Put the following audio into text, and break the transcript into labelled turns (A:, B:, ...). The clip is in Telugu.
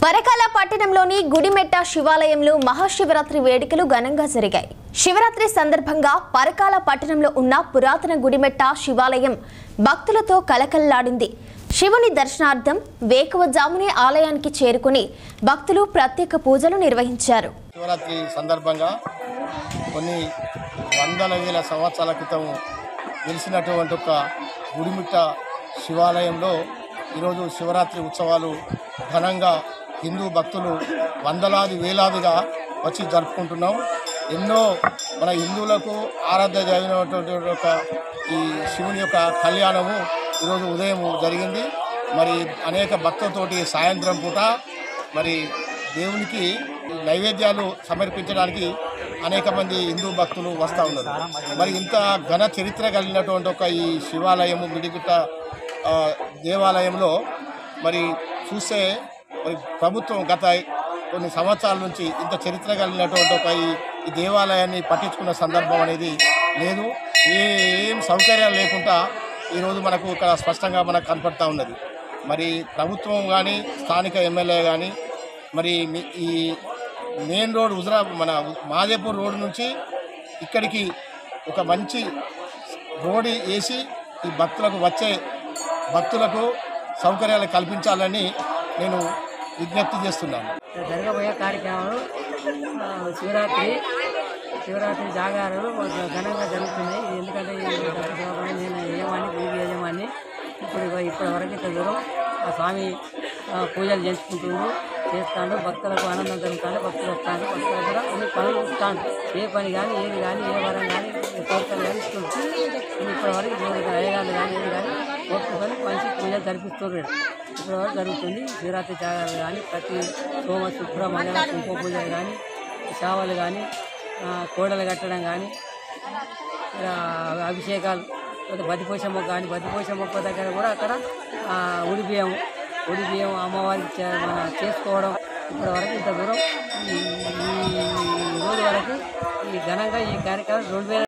A: పరకాల పట్టణంలోని గుడిమెట్ట శివాలయంలో మహాశివరాత్రి వేడుకలు ఘనంగా జరిగాయి శివరాత్రి సందర్భంగా పరకాల పట్టణంలో ఉన్న పురాతన గుడిమెట్ట శివాలయం భక్తులతో కలకల్లాడింది శివుని దర్శనార్థం వేకువజామునే ఆలయానికి చేరుకుని భక్తులు ప్రత్యేక పూజలు నిర్వహించారు
B: శివరాత్రి సందర్భంగా కొన్ని వందల వేల సంవత్సరాల క్రితం వెలిసినటువంటి ఒక గుడిమిట్ట శివాలయంలో ఈరోజు శివరాత్రి ఉత్సవాలు ఘనంగా హిందూ భక్తులు వందలాది వేలాదిగా వచ్చి జరుపుకుంటున్నాం ఎన్నో మన హిందువులకు ఆరాధ్య జరిగినటువంటి ఒక ఈ శివుని యొక్క కళ్యాణము ఈరోజు ఉదయం జరిగింది మరి అనేక భక్తులతోటి సాయంత్రం పూట మరి దేవునికి నైవేద్యాలు సమర్పించడానికి అనేక మంది హిందూ భక్తులు వస్తూ ఉన్నారు మరి ఇంత ఘన చరిత్ర కలిగినటువంటి ఒక ఈ శివాలయము మిడిగిట్ట ఆ, దేవాలయంలో మరి చూస్తే మరి ప్రభుత్వం గత కొన్ని సంవత్సరాల నుంచి ఇంత చరిత్ర కలిగినటువంటి ఒక ఈ ఈ దేవాలయాన్ని పట్టించుకున్న సందర్భం అనేది లేదు ఏ ఏం సౌకర్యాలు లేకుండా ఈరోజు మనకు ఇక్కడ స్పష్టంగా మనకు కనపడతా ఉన్నది మరి ప్రభుత్వం కానీ స్థానిక ఎమ్మెల్యే కానీ మరి మీ- ఈ మెయిన్ రోడ్ హుజరా మన మాదేపూర్ రోడ్ నుంచి ఇక్కడికి ఒక మంచి రోడ్ వేసి ఈ భక్తులకు వచ్చే భక్తులకు సౌకర్యాలు కల్పించాలని నేను విజ్ఞప్తి చేస్తున్నాను
C: జరగబోయే కార్యక్రమాలు ఆ, శివరాత్రి శివరాత్రి జాగారాలు ఘనంగా జరుగుతున్నాయి ఇది ఎందుకంటే ఈ డబ్బు శివరాత్రి నేను యజమాని గుడి యజమాని ఇప్పుడు ఇగో ఇప్పటి వరకు ఇంత దూరం ఆ స్వామి ఆ, పూజలు చేసుకుంటుండ్రు చేస్తాడు భక్తులకు ఆనందం జరుగుతాడు భక్తులు వస్తాడు భక్తులు కూడా అన్ని పనులు ఇస్తాడు ఏ పని కానీ ఏది కానీ ఏ వరం కానీ ఏ కోరికలు కానీ ఇస్తుంది ఇప్పటి వరకు దేవుడు అయ్యగాళ్ళు కానీ ఏది కానీ ఒప్పుకొని మంచి పూజలు జరిపిస్తున్నారు ఇప్పటి వరకు జరుగుతుంది శివరాత్రి జాగారాలు కానీ ప్రతి సోమ శుక్ర మంగళ కుంకుమ పూజలు కానీ సేవలు కానీ ఆ, కోడలు కట్టడం కానీ ఇలా అభిషేకాలు లేదా బతిపోషమ్మ కానీ బతిపోషమ్మ దగ్గర కూడా అక్కడ ఆ, ఉడి బియ్యం ఉడి బియ్యం అమ్మవారికి చే- మన చేసుకోవడం ఇప్పటి వరకు ఇంత దూరం ఈ ఈ రోజు వరకు ఈ ఘనంగా ఈ కార్యక్రమం రెండు వేల